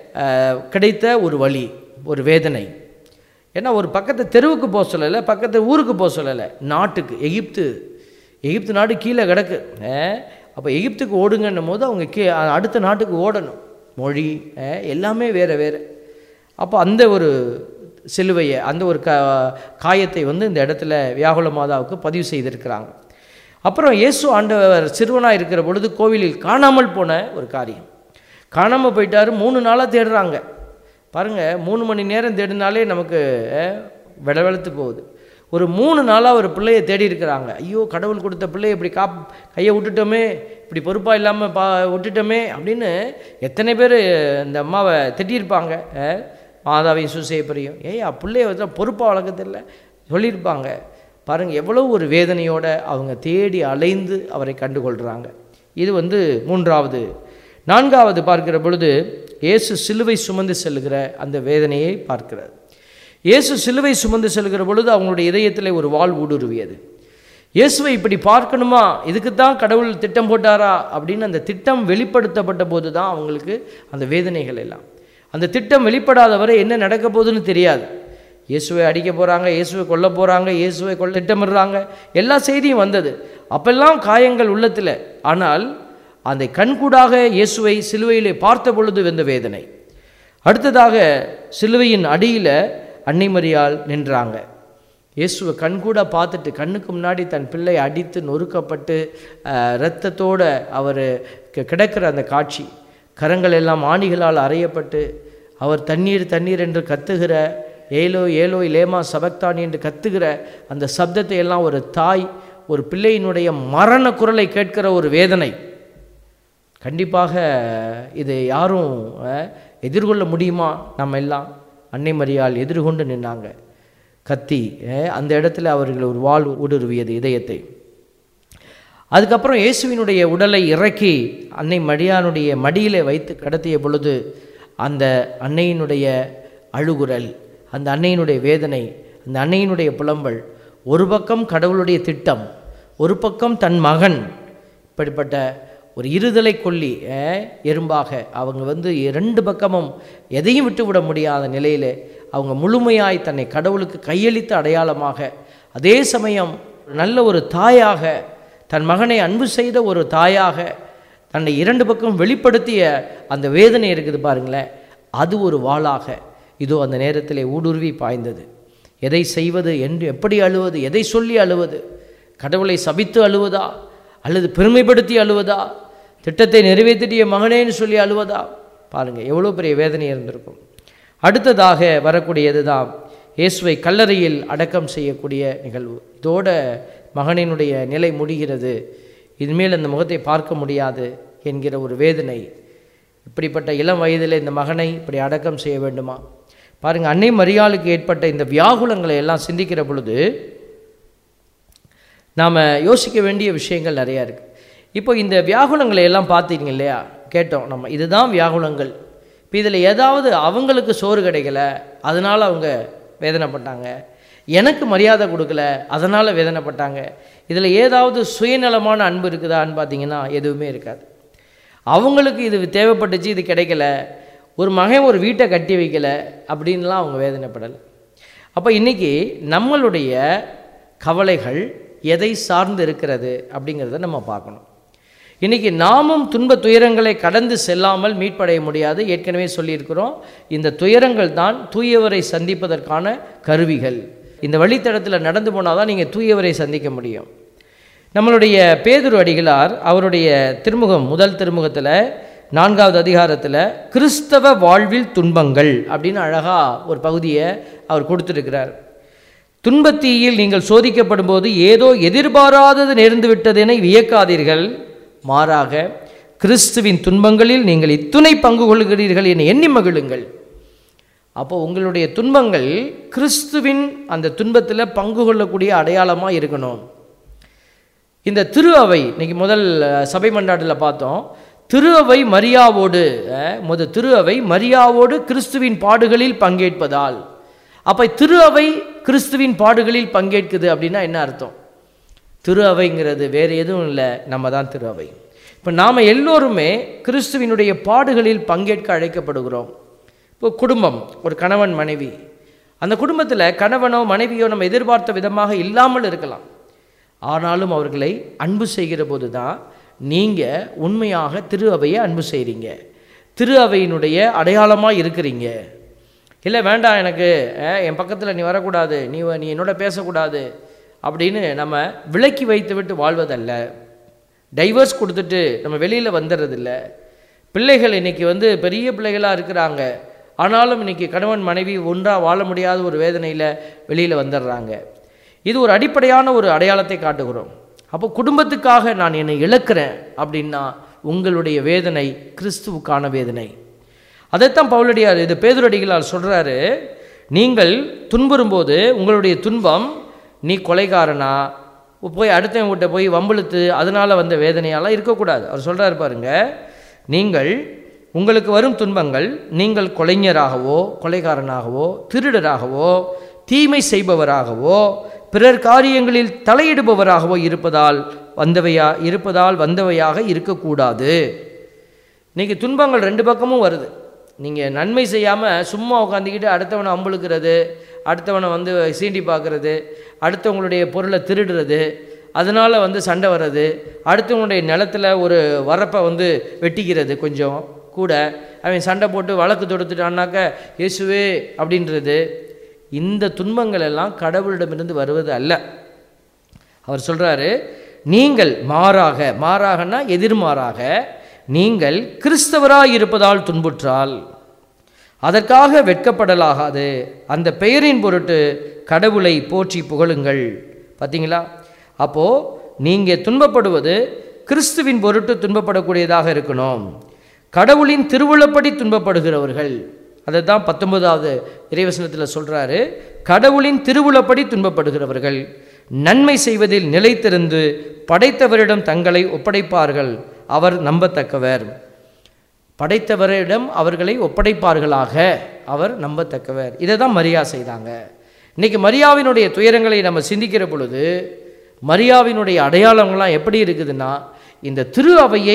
Speaker 2: கிடைத்த ஒரு வழி ஒரு வேதனை ஏன்னா ஒரு பக்கத்து தெருவுக்கு போக சொல்லலை பக்கத்து ஊருக்கு போக சொல்லலை நாட்டுக்கு எகிப்து எகிப்து நாடு கீழே கிடக்கு அப்போ எகிப்துக்கு ஓடுங்கன்னும் போது அவங்க கீ அடுத்த நாட்டுக்கு ஓடணும் மொழி அஹ், எல்லாமே வேறு வேறு அப்போ அந்த ஒரு சிலுவையை அந்த ஒரு க காயத்தை வந்து இந்த இடத்துல வியாகுல மாதாவுக்கு பதிவு செய்திருக்கிறாங்க அப்புறம் இயேசு ஆண்டவர் சிறுவனாக இருக்கிற பொழுது கோவிலில் காணாமல் போன ஒரு காரியம் காணாமல் போயிட்டாரு மூணு நாளாக தேடுறாங்க பாருங்கள் மூணு மணி நேரம் தேடினாலே நமக்கு அஹ், வெளவெளுத்து போகுது ஒரு மூணு நாளாக ஒரு பிள்ளையை தேடி இருக்கிறாங்க ஐயோ கடவுள் கொடுத்த பிள்ளையை இப்படி காப் கையை விட்டுட்டோமே இப்படி பொறுப்பாக இல்லாமல் பா விட்டுட்டோமே அப்படின்னு எத்தனை பேர் இந்த அம்மாவை திட்டியிருப்பாங்க அஹ், மாதாவையும் சூசையப்பரையும் ஏய் பிள்ளைய வந்து பொறுப்பாக வளர்க்கறதில்ல சொல்லியிருப்பாங்க பாருங்கள் எவ்வளோ ஒரு வேதனையோட அவங்க தேடி அலைந்து அவரை கண்டுகொள்கிறாங்க இது வந்து மூன்றாவது நான்காவது பார்க்கிற பொழுது இயேசு சிலுவை சுமந்து செல்கிற அந்த வேதனையை பார்க்கிறார் இயேசு சிலுவை சுமந்து செல்கிற பொழுது அவங்களுடைய இதயத்தில் ஒரு வாள் ஊடுருவியது இயேசுவை இப்படி பார்க்கணுமா இதுக்கு தான் கடவுள் திட்டம் போட்டாரா அப்படின்னு அந்த திட்டம் வெளிப்படுத்தப்பட்ட போது தான் அவங்களுக்கு அந்த வேதனைகள் எல்லாம் அந்த திட்டம் வெளிப்படாத வரை என்ன நடக்க போகுதுன்னு தெரியாது இயேசுவை அடிக்க போகிறாங்க இயேசுவை கொல்ல போகிறாங்க இயேசுவை கொல்ல திட்டமிடுறாங்க எல்லா செய்தியும் வந்தது அப்பெல்லாம் காயங்கள் உள்ளத்தில் ஆனால் அந்த கண்கூடாக இயேசுவை சிலுவையிலே பார்த்த பொழுது வந்த வேதனை அடுத்ததாக சிலுவையின் அடியில் அன்னை மரியாள் நின்றாங்க இயேசுவை கண்கூட பார்த்துட்டு கண்ணுக்கு முன்னாடி தன் பிள்ளை அடித்து நொறுக்கப்பட்டு அஹ், இரத்தத்தோட அவர் கிடக்கிற அந்த காட்சி கரங்கள் எல்லாம் ஆணிகளால் அறையப்பட்டு அவர் தண்ணீர் தண்ணீர் என்று கத்துகிற ஏலோ ஏலோ லேமா சபக்தான் என்று கத்துகிற அந்த சப்தத்தை எல்லாம் ஒரு தாய் ஒரு பிள்ளையினுடைய மரண குரலை கேட்கிற ஒரு வேதனை கண்டிப்பாக இது யாரும் அஹ், எதிர்கொள்ள முடியுமா நம்ம எல்லாம் அன்னை மரியாள் எதிர்கொண்டு நின்னாங்க கத்தி அஹ், அந்த இடத்துல அவர்கள் ஒரு வாள் ஊடுருவியது இதயத்தை அதுக்கப்புறம் இயேசுவினுடைய உடலை இறக்கி அன்னை மடியானுடைய மடியிலே வைத்து கடத்திய பொழுது அந்த அன்னையினுடைய அழுகுரல் அந்த அன்னையினுடைய வேதனை அந்த அன்னையினுடைய புலம்பல் ஒரு பக்கம் கடவுளுடைய திட்டம் ஒரு பக்கம் தன் மகன் இப்படிப்பட்ட ஒரு இருதலை கொல்லி அஹ், எறும்பாக அவங்க வந்து இரண்டு பக்கமும் எதையும் விட்டுவிட முடியாத நிலையிலே அவங்க முழுமையாய் தன்னை கடவுளுக்கு கையளித்த அடையாளமாக அதே சமயம் நல்ல ஒரு தாயாக தன் மகனை அன்பு செய்த ஒரு தாயாக தன்னை இரண்டு பக்கம் வெளிப்படுத்திய அந்த வேதனை இருக்குது பாருங்களேன் அது ஒரு வாளாக இதோ அந்த நேரத்திலே ஊடுருவி பாய்ந்தது எதை செய்வது என்று எப்படி அழுவது எதை சொல்லி அழுவது கடவுளை சபித்து அழுவதா அல்லது பெருமைப்படுத்தி அழுவதா திட்டத்தை நிறைவேற்றிய மகனேன்னு சொல்லி அழுவதா பாருங்கள் எவ்வளோ பெரிய வேதனை இருந்திருக்கும் அடுத்ததாக வரக்கூடியது தான் இயேசுவை கல்லறையில் அடக்கம் செய்யக்கூடிய நிகழ்வு இதோட மகனினுடைய நிலை முடிகிறது இனிமேல் அந்த முகத்தை பார்க்க முடியாது என்கிற ஒரு வேதனை இப்படிப்பட்ட இளம் வயதில் இந்த மகனை இப்படி அடக்கம் செய்ய வேண்டுமா பாருங்கள் அன்னை மரியாளுக்கு ஏற்பட்ட இந்த வியாகுலங்களை எல்லாம் சிந்திக்கிற பொழுது நாம் யோசிக்க வேண்டிய விஷயங்கள் நிறையா இருக்குது இப்போ இந்த வியாகுலங்களை எல்லாம் பார்த்தீங்க இல்லையா கேட்டோம் நம்ம இதுதான் வியாகுலங்கள் இப்போ இதில் ஏதாவது அவங்களுக்கு சோறு கிடைக்கல அதனால் அவங்க வேதனைப்பட்டாங்க எனக்கு மரியாதை கொடுக்கல அதனால் வேதனைப்பட்டாங்க இதில் ஏதாவது சுயநலமான அன்பு இருக்குதான்னு பார்த்தீங்கன்னா எதுவுமே இருக்காது அவங்களுக்கு இது தேவைப்பட்டுச்சு இது கிடைக்கல ஒரு மகன் ஒரு வீட்டை கட்டி வைக்கல அப்படின்லாம் அவங்க வேதனைப்படலை அப்போ இன்றைக்கி நம்மளுடைய கவலைகள் எதை சார்ந்து இருக்கிறது அப்படிங்கிறத நம்ம பார்க்கணும் இன்றைக்கி நாமும் துன்ப துயரங்களை கடந்து செல்லாமல் மீட்படைய முடியாது ஏற்கனவே சொல்லியிருக்கிறோம் இந்த துயரங்கள் தான் தூயவரை சந்திப்பதற்கான கருவிகள் இந்த வழித்தடத்தில் நடந்து போனால் தான் நீங்கள் தூயவரை சந்திக்க முடியும் நம்மளுடைய பேதுரு அடிகளார் அவருடைய திருமுகம் முதல் திருமுகத்தில் நான்காவது அதிகாரத்தில் கிறிஸ்தவ வாழ்வில் துன்பங்கள் அப்படின்னு அழகாக ஒரு பகுதியை அவர் கொடுத்துருக்கிறார் துன்பத்தீயில் நீங்கள் சோதிக்கப்படும் போது ஏதோ எதிர்பாராதது நேர்ந்து விட்டதென வியக்காதீர்கள் மாறாக கிறிஸ்துவின் துன்பங்களில் நீங்கள் இத்துணை பங்கு கொள்கிறீர்கள் என எண்ணி மகிழுங்கள் அப்போ உங்களுடைய துன்பங்கள் கிறிஸ்துவின் அந்த துன்பத்தில் பங்கு கொள்ளக்கூடிய அடையாளமாக இருக்கணும் இந்த திரு அவை இன்னைக்கு முதல் அஹ், சபை மன்றாட்டில் பார்த்தோம் திரு அவை மரியாவோடு அஹ், முத திரு அவை மரியாவோடு கிறிஸ்துவின் பாடுகளில் பங்கேற்பதால் அப்போ திரு அவை கிறிஸ்துவின் பாடுகளில் பங்கேற்குது அப்படின்னா என்ன அர்த்தம் திரு அவைங்கிறது வேறு எதுவும் இல்லை நம்ம தான் திரு அவை இப்போ நாம் எல்லோருமே கிறிஸ்துவினுடைய பாடுகளில் பங்கேற்க அழைக்கப்படுகிறோம் இப்போ குடும்பம் ஒரு கணவன் மனைவி அந்த குடும்பத்தில் கணவனோ மனைவியோ நம்ம எதிர்பார்த்த விதமாக இல்லாமல் இருக்கலாம் ஆனாலும் அவர்களை அன்பு செய்கிற போது தான் நீங்கள் உண்மையாக திரு அவையை அன்பு செய்கிறீங்க திரு அவையினுடைய அடையாளமாக இருக்கிறீங்க இல்லை வேண்டாம் எனக்கு அஹ், என் பக்கத்தில் நீ வரக்கூடாது நீ வ- நீ என்னோட பேசக்கூடாது அப்படின்னு நம்ம விலக்கி வைத்து விட்டு வாழ்வதல்ல டைவர்ஸ் கொடுத்துட்டு நம்ம வெளியில் வந்துடுறதில்ல பிள்ளைகள் இன்னைக்கு வந்து பெரிய பிள்ளைகளாக இருக்கிறாங்க ஆனாலும் இன்னைக்கு கணவன் மனைவி ஒன்றாக வாழ முடியாத ஒரு வேதனையில் வெளியில் வந்துடுறாங்க இது ஒரு அடிப்படையான ஒரு அடையாளத்தை காட்டுகிறோம் அப்போ குடும்பத்துக்காக நான் என்னை இழக்கிறேன் அப்படின்னா உங்களுடைய வேதனை கிறிஸ்துவுக்கான வேதனை அதைத்தான் பவுலடியார் இது பேதுரடிகளால் சொல்கிறாரு நீங்கள் துன்புறும்போது உங்களுடைய துன்பம் நீ கொலைகாரனா போய் அடுத்தவன் வீட்டை போய் வம்பிழுத்து அதனால் வந்த வேதனையாலாம் இருக்கக்கூடாது அவர் சொல்கிறாரு பாருங்க நீங்கள் உங்களுக்கு வரும் துன்பங்கள் நீங்கள் கொலைஞராகவோ கொலைகாரனாகவோ திருடராகவோ தீமை செய்பவராகவோ பிறர் காரியங்களில் தலையிடுபவராகவோ இருப்பதால் வந்தவையா இருப்பதால் வந்தவையாக இருக்கக்கூடாது இன்னைக்கு துன்பங்கள் ரெண்டு பக்கமும் வருது நீங்கள் நன்மை செய்யாமல் சும்மா உட்காந்துக்கிட்டு அடுத்தவனை அம்புழுக்கிறது அடுத்தவனை வந்து சீண்டி பார்க்குறது அடுத்தவங்களுடைய பொருளை திருடுறது அதனால் வந்து சண்டை வர்றது அடுத்தவங்களுடைய நிலத்துல ஒரு வரப்பை வந்து வெட்டிக்கிறது கொஞ்சம் கூட அவன் சண்டை போட்டு வழக்கு தொடுத்துட்டான்னாக்க இயேசுவே அப்படின்றது இந்த துன்பங்கள் எல்லாம் கடவுளிடமிருந்து வருவது அல்ல அவர் சொல்றாரு நீங்கள் மாறாக மாறாகனா எதிர்மாறாக நீங்கள் கிறிஸ்தவராய் இருப்பதால் துன்புற்றால் அதற்காக வெட்கப்படலாகாது அந்த பெயரின் பொருட்டு கடவுளை போற்றி புகழுங்கள் பார்த்தீங்களா அப்போ நீங்க துன்பப்படுவது கிறிஸ்துவின் பொருட்டு துன்பப்படக்கூடியதாக இருக்கணும் கடவுளின் திருவுளப்படி துன்பப்படுகிறவர்கள் அதை தான் பத்தொன்பதாவது இறைவசனத்தில் சொல்றாரு கடவுளின் திருவுளப்படி துன்பப்படுகிறவர்கள் நன்மை செய்வதில் நிலைத்திருந்து படைத்தவரிடம் தங்களை ஒப்படைப்பார்கள் அவர் நம்பத்தக்கவர் படைத்தவரிடம் அவர்களை ஒப்படைப்பார்களாக அவர் நம்பத்தக்கவர் இதை தான் மரியா செய்தாங்க இன்னைக்கு மரியாவினுடைய துயரங்களை நம்ம சிந்திக்கிற பொழுது மரியாவினுடைய அடையாளங்கள்லாம் எப்படி இருக்குதுன்னா இந்த திரு அவையை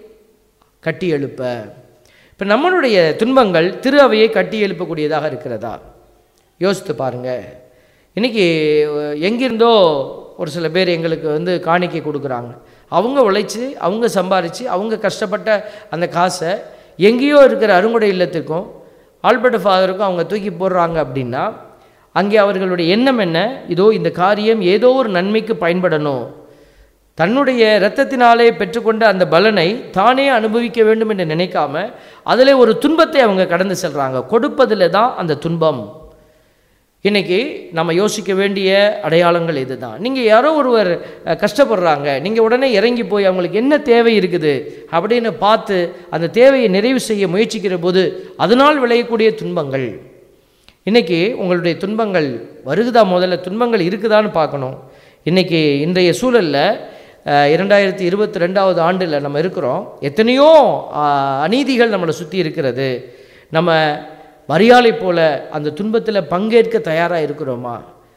Speaker 2: கட்டி எழுப்ப இப்போ நம்மளுடைய துன்பங்கள் திரு அவையை கட்டி எழுப்பக்கூடியதாக இருக்கிறதா யோசித்து பாருங்க இன்னைக்கு அஹ், எங்கிருந்தோ ஒரு சில பேர் எங்களுக்கு வந்து காணிக்கை கொடுக்குறாங்க அவங்க உழைச்சி அவங்க சம்பாரித்து அவங்க கஷ்டப்பட்ட அந்த காசை எங்கேயோ இருக்கிற அருங்குடை இல்லத்திற்கும் ஆல்பர்ட் ஃபாதருக்கும் அவங்க தூக்கி போடுறாங்க அப்படின்னா அங்கே அவர்களுடைய எண்ணம் என்ன இதோ இந்த காரியம் ஏதோ ஒரு நன்மைக்கு பயன்படணும் தன்னுடைய இரத்தத்தினாலே பெற்றுக்கொண்ட அந்த பலனை தானே அனுபவிக்க வேண்டும் என்று நினைக்காம அதில் ஒரு துன்பத்தை அவங்க கடந்து செல்றாங்க கொடுப்பதில் தான் அந்த துன்பம் இன்னைக்கு நம்ம யோசிக்க வேண்டிய அடையாளங்கள் இதுதான் நீங்கள் யாரோ ஒருவர் அஹ், கஷ்டப்படுறாங்க நீங்கள் உடனே இறங்கி போய் அவங்களுக்கு என்ன தேவை இருக்குது அப்படின்னு பார்த்து அந்த தேவையை நிறைவு செய்ய முயற்சிக்கிற போது அதனால் விளையக்கூடிய துன்பங்கள் இன்னைக்கு உங்களுடைய துன்பங்கள் வருகுதா முதல்ல துன்பங்கள் இருக்குதான்னு பார்க்கணும் இன்னைக்கு இன்றைய சூழலில் இரண்டாயிரத்தி இருபத்தி ரெண்டாவது ஆண்டில் நம்ம இருக்கிறோம் எத்தனையோ அஹ், அநீதிகள் நம்மளை சுற்றி இருக்கிறது நம்ம மரியாதை போல அந்த துன்பத்தில் பங்கேற்க தயாராக இருக்கிறோமா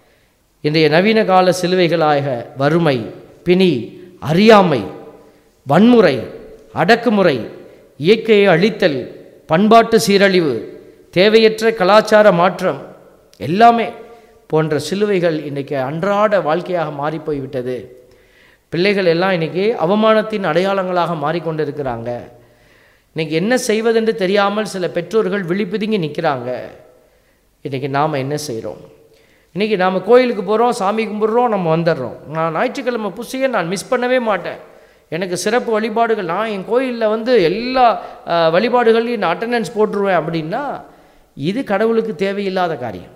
Speaker 2: இன்றைய நவீன கால சிலுவைகளாக வறுமை பிணி அறியாமை வன்முறை அடக்குமுறை இயற்கையை அழித்தல் பண்பாட்டு சீரழிவு தேவையற்ற கலாச்சார மாற்றம் எல்லாமே போன்ற சிலுவைகள் இன்றைக்கி அன்றாட வாழ்க்கையாக மாறிப்போய்விட்டது பிள்ளைகள் எல்லாம் இன்றைக்கி அவமானத்தின் அடையாளங்களாக மாறிக்கொண்டிருக்கிறாங்க இன்றைக்கி என்ன செய்வதென்று தெரியாமல் சில பெற்றோர்கள் விழிப்புதுங்கி நிற்கிறாங்க இன்றைக்கி நாம் என்ன செய்கிறோம் இன்றைக்கி நாம் கோயிலுக்கு போகிறோம் சாமி கும்பிட்றோம் நம்ம வந்துடுறோம் நான் ஞாயிற்றுக்கிழமை புசியை நான் மிஸ் பண்ணவே மாட்டேன் எனக்கு சிறப்பு வழிபாடுகள் நான் என் கோயிலில் வந்து எல்லா அஹ், வழிபாடுகளையும் நான் அட்டண்டன்ஸ் போட்டுருவேன் அப்படின்னா இது கடவுளுக்கு தேவையில்லாத காரியம்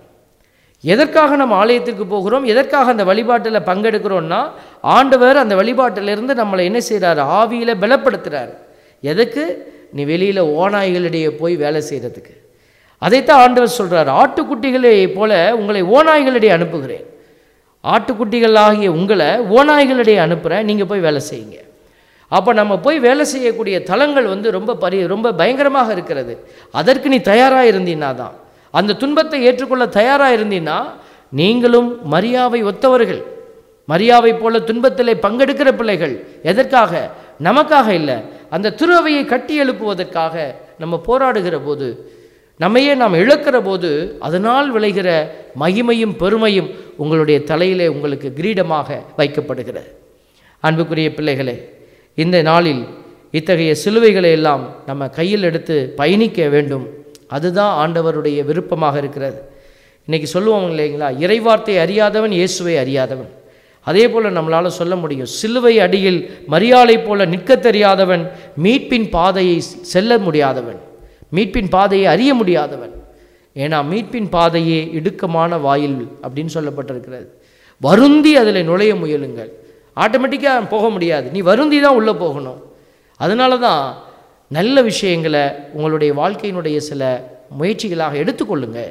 Speaker 2: எதற்காக நம்ம ஆலயத்திற்கு போகிறோம் எதற்காக அந்த வழிபாட்டில் பங்கெடுக்கிறோம்னா ஆண்டவர் அந்த வழிபாட்டிலிருந்து நம்மளை என்ன செய்கிறாரு ஆவியில் பலப்படுத்துகிறார் எதுக்கு நீ வெளியில் ஓநாய்களிடையே போய் வேலை செய்கிறதுக்கு அதைத்தான் ஆண்டவர் சொல்கிறார் ஆட்டுக்குட்டிகளை போல உங்களை ஓநாய்களிடையே அனுப்புகிறேன் ஆட்டுக்குட்டிகள் ஆகிய உங்களை ஓநாய்களிடையே அனுப்புகிறேன் நீங்கள் போய் வேலை செய்யுங்க அப்போ நம்ம போய் வேலை செய்யக்கூடிய தலங்கள் வந்து ரொம்ப பரி ரொம்ப பயங்கரமாக இருக்கிறது அதற்கு நீ தயாராக இருந்தீன்னா தான் அந்த துன்பத்தை ஏற்றுக்கொள்ள தயாராக இருந்தீன்னா நீங்களும் மரியாவை ஒத்தவர்கள் மரியாவை போல துன்பத்திலே பங்கெடுக்கிற பிள்ளைகள் எதற்காக நமக்காக இல்லை அந்த திருவையை கட்டி எழுப்புவதற்காக நம்ம போராடுகிற போது நம்மையே நாம் இழக்கிற போது அதனால் விளைகிற மகிமையும் பெருமையும் உங்களுடைய தலையிலே உங்களுக்கு கிரீடமாக வைக்கப்படுகிறது அன்புக்குரிய பிள்ளைகளே இந்த நாளில் இத்தகைய சிலுவைகளை எல்லாம் நம்ம கையில் எடுத்து பயணிக்க வேண்டும் அதுதான் ஆண்டவருடைய விருப்பமாக இருக்கிறது இன்னைக்கு சொல்லுவோம் இல்லைங்களா இறைவார்த்தை அறியாதவன் இயேசுவை அறியாதவன் அதே போல் நம்மளால் சொல்ல முடியும் சிலுவை அடியில் மரியாதை போல நிற்கத் தெரியாதவன் மீட்பின் பாதையை செல்ல முடியாதவன் மீட்பின் பாதையை அறிய முடியாதவன் ஏன்னா மீட்பின் பாதையே இடுக்கமான வாயில் அப்படின்னு சொல்லப்பட்டிருக்கிறது வருந்தி அதில் நுழைய முயலுங்கள் ஆட்டோமேட்டிக்காக போக முடியாது நீ வருந்தி தான் உள்ளே போகணும் அதனால தான் நல்ல விஷயங்களை உங்களுடைய வாழ்க்கையினுடைய சில முயற்சிகளாக எடுத்துக்கொள்ளுங்க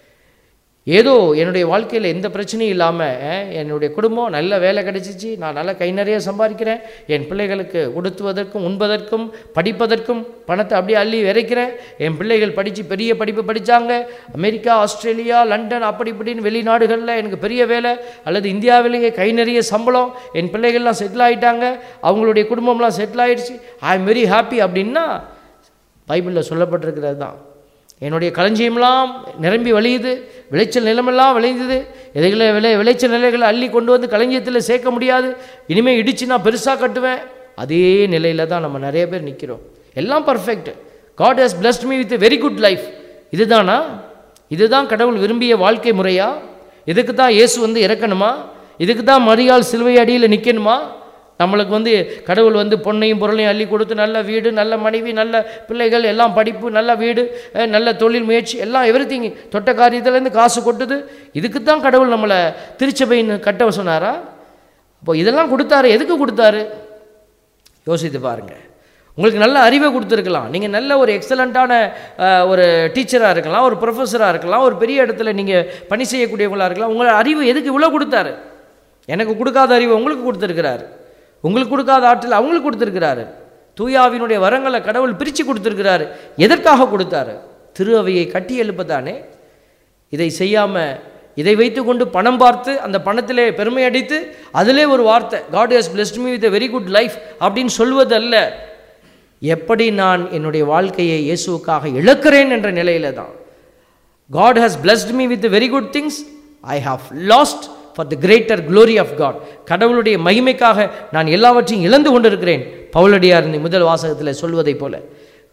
Speaker 2: ஏதோ என்னுடைய வாழ்க்கையில் எந்த பிரச்சனையும் இல்லாமல் என்னுடைய குடும்பம் நல்ல வேலை கிடைச்சிச்சு நான் நல்ல கை நிறைய சம்பாதிக்கிறேன் என் பிள்ளைகளுக்கு உடுத்துவதற்கும் உண்பதற்கும் படிப்பதற்கும் பணத்தை அப்படியே அள்ளி விரைக்கிறேன் என் பிள்ளைகள் படித்து பெரிய படிப்பு படித்தாங்க அமெரிக்கா ஆஸ்திரேலியா லண்டன் அப்படி இப்படின்னு வெளிநாடுகளில் எனக்கு பெரிய வேலை அல்லது இந்தியாவிலேயே கை நிறைய சம்பளம் என் பிள்ளைகள்லாம் செட்டில் ஆகிட்டாங்க அவங்களுடைய குடும்பம்லாம் செட்டில் ஆயிடுச்சு ஐ எம் வெரி ஹாப்பி அப்படின்னா பைபிளில் சொல்லப்பட்டிருக்கிறது தான் என்னுடைய களஞ்சியமெல்லாம் நிரம்பி வழியுது விளைச்சல் நிலமெல்லாம் விளைந்தது எதைகளை விளை விளைச்சல் நிலைகளை அள்ளி கொண்டு வந்து களஞ்சியத்தில் சேர்க்க முடியாது இனிமேல் இடித்து நான் பெருசாக கட்டுவேன் அதே நிலையில் தான் நம்ம நிறைய பேர் நிற்கிறோம் எல்லாம் perfect God has blessed me with very good life இதுதானா இதுதான் கடவுள் விரும்பிய வாழ்க்கை முறையா இதுக்கு தான் இயேசு வந்து இறக்கணுமா இதுக்கு தான் மரியாள் சிலுவை அடியில் நிற்கணுமா நம்மளுக்கு வந்து கடவுள் வந்து பொண்ணையும் பொருளையும் அள்ளி கொடுத்து நல்ல வீடு நல்ல மனைவி நல்ல பிள்ளைகள் எல்லாம் படிப்பு நல்ல வீடு அஹ், நல்ல தொழில் முயற்சி எல்லாம் எவ்ரி தொட்ட காரியத்துலேருந்து காசு கொட்டுது இதுக்கு தான் கடவுள் நம்மளை திருச்சபைன்னு கட்ட சொன்னாரா அப்போ இதெல்லாம் கொடுத்தாரு எதுக்கு கொடுத்தாரு யோசித்து பாருங்க உங்களுக்கு நல்ல அறிவை கொடுத்துருக்கலாம் நீங்கள் நல்ல ஒரு எக்ஸலண்ட்டான ஒரு டீச்சராக இருக்கலாம் ஒரு ப்ரொஃபஸராக இருக்கலாம் ஒரு பெரிய இடத்துல நீங்கள் பணி செய்யக்கூடியவங்களாக இருக்கலாம் உங்களை அறிவு எதுக்கு இவ்வளோ கொடுத்தாரு எனக்கு கொடுக்காத அறிவை உங்களுக்கு கொடுத்துருக்கிறாரு உங்களுக்கு கொடுக்காத ஆற்றல் அவங்களுக்கு கொடுத்துருக்கிறாரு தூயாவினுடைய வரங்களை கடவுள் பிரித்து கொடுத்துருக்கிறாரு எதற்காக கொடுத்தாரு திரு அவையை கட்டி எழுப்பதானே இதை செய்யாமல் இதை வைத்துக்கொண்டு பணம் பார்த்து அந்த பணத்திலே பெருமை அடித்து அதிலே ஒரு வார்த்தை God has blessed me with very good life அப்படின்னு சொல்வதல்ல எப்படி நான் என்னுடைய வாழ்க்கையை இயேசுவுக்காக இழக்கிறேன் என்ற நிலையில தான் God has blessed me with very good things I have lost for the greater glory of God கடவுளுடைய மகிமைக்காக நான் எல்லாவற்றையும் இழந்து கொண்டிருக்கிறேன் பவுலடியார் இந்த முதல் வாசகத்தில் சொல்வதைப் போல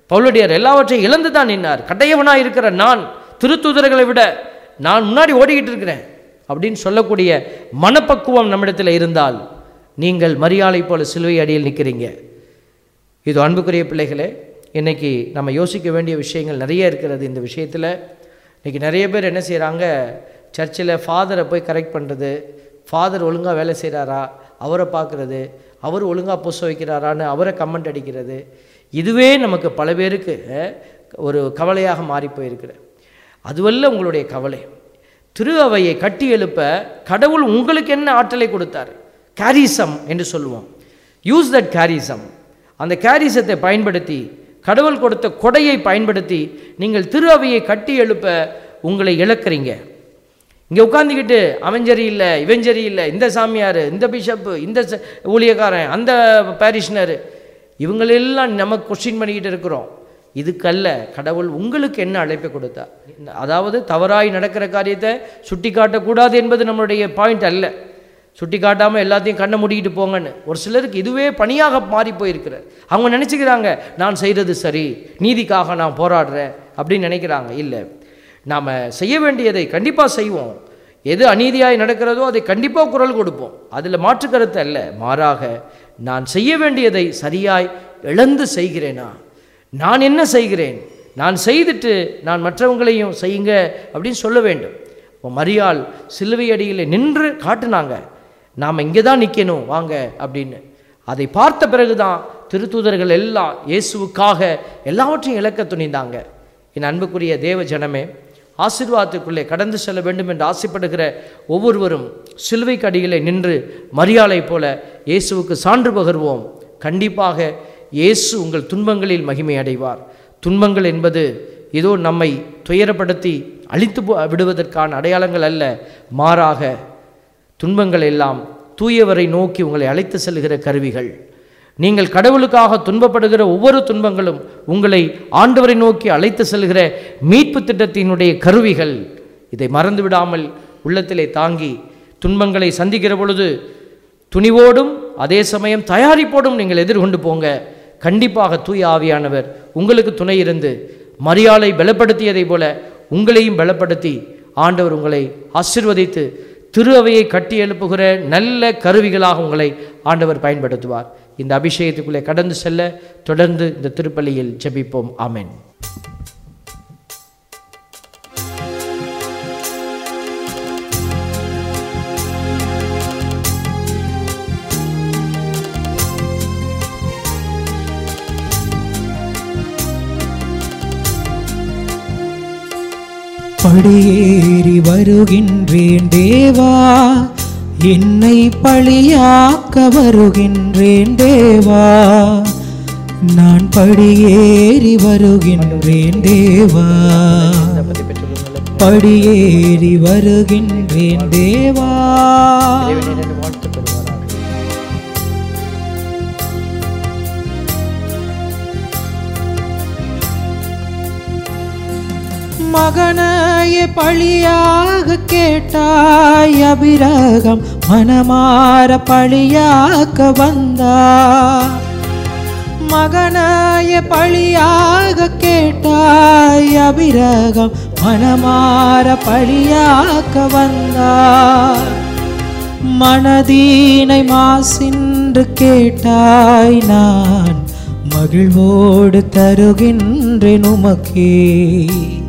Speaker 2: பவுலடியார் எல்லாவற்றையும் இழந்து தான் நின்னார் கடையவனாக இருக்கிற நான் திருத்துதர்களை விட நான் முன்னாடி ஓடிக்கிட்டு இருக்கிறேன் அப்படின்னு சொல்லக்கூடிய மனப்பக்குவம் நம்மிடத்தில் இருந்தால் நீங்கள் மரியாதை போல சிலுவை அடியில் நிற்கிறீங்க இது அன்புக்குரிய பிள்ளைகளே இன்னைக்கு நம்ம யோசிக்க வேண்டிய விஷயங்கள் நிறைய இருக்கிறது இந்த விஷயத்தில் இன்னைக்கு நிறைய பேர் என்ன செய்கிறாங்க சர்ச்சில் ஃபாதரை போய் கரெக்ட் பண்ணுறது ஃபாதர் ஒழுங்காக வேலை செய்கிறாரா அவரை பார்க்குறது அவர் ஒழுங்காக புச வைக்கிறாரான்னு அவரை கமெண்ட் அடிக்கிறது இதுவே நமக்கு பல பேருக்கு அஹ், ஒரு கவலையாக மாறி போயிருக்கிறது அதுவல்ல உங்களுடைய கவலை திரு அவையை கட்டி எழுப்ப கடவுள் உங்களுக்கு என்ன ஆற்றலை கொடுத்தார் கேரிசம் என்று சொல்லுவோம் யூஸ் தட் கேரிசம் அந்த கேரிசத்தை பயன்படுத்தி கடவுள் கொடுத்த கொடையை பயன்படுத்தி நீங்கள் திரு அவையை கட்டி எழுப்ப உங்களை இழக்கிறீங்க இங்கே உட்காந்துக்கிட்டு அவன் சரியில்லை இவன் சரியில்லை இந்த சாமியார் இந்த பிஷப்பு இந்த ச- ஊழியக்காரன் அந்த பாரிஷ்னர் இவங்களெல்லாம் நம்ம கொஸ்டின் பண்ணிக்கிட்டு இருக்கிறோம் இதுக்கல்ல கடவுள் உங்களுக்கு என்ன அழைப்பை கொடுத்தார் அதாவது தவறாய் நடக்கிற காரியத்தை சுட்டி காட்டக்கூடாது என்பது நம்மளுடைய பாயிண்ட் அல்ல சுட்டி காட்டாமல் எல்லாத்தையும் கண்ணை மூடிக்கிட்டு போங்கன்னு ஒரு சிலருக்கு இதுவே பணியாக மாறி போயிருக்கிறார் அவங்க நினச்சிக்கிறாங்க நான் செய்கிறது சரி நீதிக்காக நான் போராடுறேன் அப்படின்னு நினைக்கிறாங்க இல்லை நாம் செய்ய வேண்டியதை கண்டிப்பாக செய்வோம் எது அநீதியாய் நடக்கிறதோ அதை கண்டிப்பாக குரல் கொடுப்போம் அதில் மாற்று கருத்து அல்ல மாறாக நான் செய்ய வேண்டியதை சரியாய் இழந்து செய்கிறேனா நான் என்ன செய்கிறேன் நான் செய்துட்டு நான் மற்றவங்களையும் செய்யுங்க அப்படின்னு சொல்ல வேண்டும் இப்போ மரியாள் சிலுவை அடியில் நின்று காட்டுனாங்க நாம் இங்கே தான் நிற்கணும் வாங்க அப்படின்னு அதை பார்த்த பிறகுதான் திருத்தூதர்கள் எல்லாம் இயேசுவுக்காக எல்லாவற்றையும் இழக்க துணிந்தாங்க என் அன்புக்குரிய தேவ ஜனமே ஆசீர்வாதத்துக்குள்ளே கடந்து செல்ல வேண்டும் என்று ஆசைப்படுகிற ஒவ்வொருவரும் சிலுவைக்கு அடியிலே நின்று மரியாதை போல இயேசுவுக்கு சான்று பகர்வோம் கண்டிப்பாக இயேசு உங்கள் துன்பங்களில் மகிமை அடைவார் துன்பங்கள் என்பது ஏதோ நம்மை துயரப்படுத்தி அழித்து போ- விடுவதற்கான அடையாளங்கள் அல்ல மாறாக துன்பங்கள் எல்லாம் தூயவரை நோக்கி உங்களை அழைத்து செல்கிற கருவிகள் நீங்கள் கடவுளுக்காக துன்பப்படுகிற ஒவ்வொரு துன்பங்களும் உங்களை ஆண்டவரை நோக்கி அழைத்து செல்கிற மீட்பு திட்டத்தினுடைய கருவிகள் இதை மறந்து விடாமல் உள்ளத்திலே தாங்கி துன்பங்களை சந்திக்கிற பொழுது துணிவோடும் அதே சமயம் தயாரிப்போடும் நீங்கள் எதிர்கொண்டு போங்க கண்டிப்பாக தூய ஆவியானவர் உங்களுக்கு துணை இருந்து மரியாதை பலப்படுத்தியதைப் போல உங்களையும் பலப்படுத்தி ஆண்டவர் உங்களை ஆசிர்வதித்து திரு அவையை கட்டி எழுப்புகிற நல்ல கருவிகளாக உங்களை ஆண்டவர் பயன்படுத்துவார் இந்த அபிஷேகத்துக்குள்ளே கடந்து செல்ல தொடர்ந்து இந்த திருப்பலியில் ஜெபிப்போம் ஆமென்
Speaker 1: படியேறி வருகின்றேன் தேவா என்னை பழியாக்க வருகின்றேன் தேவா நான் படியேறி வருகின்றேன் தேவா படியேறி வருகின்றேன் தேவா
Speaker 2: வாழ்த்து பெறுவாராக
Speaker 1: மகனைய பழியாக கேட்டாய் அபிரகம் மனமாற பழியாக்க வந்தா மகனாய பழியாக கேட்டாய் அபிரகம் மனமாற பழியாக்க வந்தா மனதீனை மாசின்று கேட்டாய் நான் மகிழ்வோடு தருகின்றேன் உமக்கே